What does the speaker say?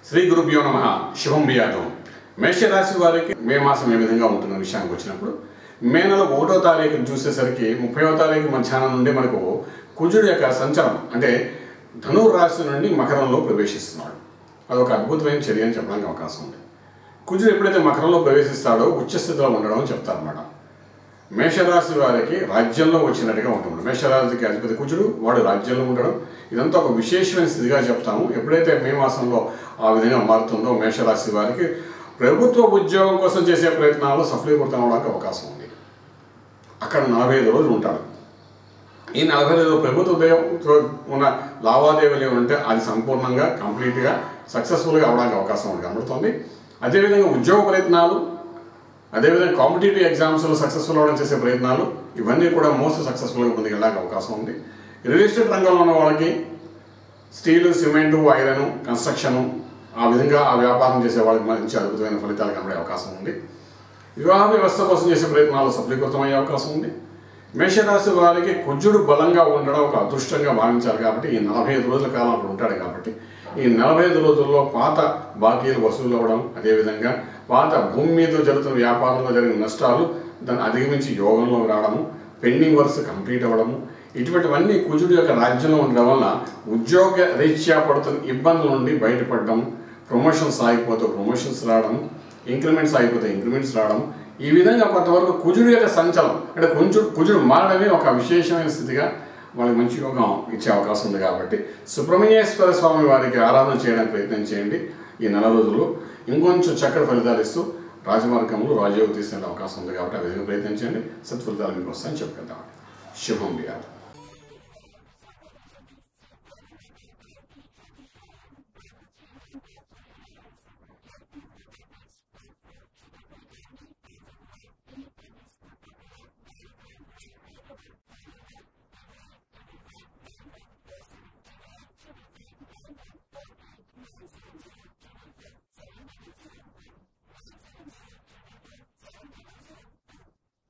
శ్రీ గురుభ్యో నమ శుభం బియాతం మేషరాశి వారికి మే మాసం ఏ విధంగా ఉంటున్న విషయానికి వచ్చినప్పుడు మే నెల ఒకటో తారీఖు చూసేసరికి ముప్పైవ తారీఖు మధ్యాహ్నం నుండి మనకు కుజుడు యొక్క సంచలనం అంటే ధనుర్ రాశి నుండి మకరంలో ప్రవేశిస్తున్నాడు అదొక అద్భుతమైన చర్య అని చెప్పడానికి అవకాశం ఉంది కుజుడు ఎప్పుడైతే మకరంలో ప్రవేశిస్తాడో ఉచ్చస్థితిలో ఉండడం అని చెప్తారన్నమాట మేషరాశి వారికి రాజ్యంలో వచ్చినట్టుగా ఉంటుంది మేషరాశికి అధిపతి కుజుడు వాడు రాజ్యంలో ఉండడం ఇదంతా ఒక విశేషమైన స్థితిగా చెప్తాము ఎప్పుడైతే మే మాసంలో ఆ విధంగా మారుతుందో మేషరాశి వారికి ప్రభుత్వ ఉద్యోగం కోసం చేసే ప్రయత్నాలు సఫలీకృతం అవడానికి అవకాశం ఉంది అక్కడ నలభై ఐదు రోజులు ఉంటాడు ఈ నలభై ఐదు ప్రభుత్వ ఉద్యోగంతో ఉన్న లావాదేవీలు ఉంటే అది సంపూర్ణంగా కంప్లీట్గా సక్సెస్ఫుల్గా అవడానికి అవకాశం ఉంది కనబడుతుంది అదేవిధంగా ఉద్యోగ ప్రయత్నాలు అదేవిధంగా కాంపిటేటివ్ ఎగ్జామ్స్లో సక్సెస్ఫుల్ అవ్వడం చేసే ప్రయత్నాలు ఇవన్నీ కూడా మోస్ట్ సక్సెస్ఫుల్గా ముందుకెళ్ళడానికి అవకాశం ఉంది రియల్ ఎస్టేట్ రంగంలో ఉన్న వాళ్ళకి స్టీలు సిమెంటు ఐరన్ కన్స్ట్రక్షను ఆ విధంగా ఆ వ్యాపారం చేసే వాళ్ళకి మంచి అద్భుతమైన ఫలితాలు కనబడే అవకాశం ఉంది వివాహ వ్యవస్థ కోసం చేసే ప్రయత్నాలు సఫలీకృతమయ్యే అవకాశం ఉంది మేషరాశి వారికి కుజుడు బలంగా ఉండడం ఒక అదృష్టంగా భావించాలి కాబట్టి ఈ నలభై ఐదు రోజుల కాలం అక్కడ ఉంటాడు కాబట్టి ఈ నలభై ఐదు రోజుల్లో పాత బాకీలు వసూలు అవ్వడం అదేవిధంగా పాత భూమి మీద జరుగుతున్న వ్యాపారంలో జరిగిన నష్టాలు దాన్ని అధిగమించి యోగంలో రావడము పెండింగ్ వర్క్స్ కంప్లీట్ అవ్వడము ఇటువంటివన్నీ కుజుడు యొక్క రాజ్యంలో ఉండడం వల్ల ఉద్యోగ రీత్యా పడుతున్న ఇబ్బందుల నుండి బయటపడడం ప్రమోషన్స్ ఆగిపోతే ప్రమోషన్స్ రావడం ఇంక్రిమెంట్స్ ఆగిపోతే ఇంక్రిమెంట్స్ రావడం ఈ విధంగా కొంతవరకు కుజుడు యొక్క సంచలనం అంటే కొంచెం కుజుడు మారడమే ఒక విశేషమైన స్థితిగా వాళ్ళకి మంచి యోగం ఇచ్చే అవకాశం ఉంది కాబట్టి సుబ్రహ్మణ్యేశ్వర స్వామి వారికి ఆరాధన చేయడానికి ప్రయత్నం చేయండి ఈ నెల రోజుల్లో ఇంకొంచెం చక్కటి ఫలితాలు ఇస్తూ రాజమార్గంలో రాజయోగం తీసుకునే అవకాశం ఉంది కాబట్టి ఆ విధంగా ప్రయత్నం చేయండి సత్ఫలితాలు మీకు వస్తాయని చెప్పుకుంటాం శుభం బియాలి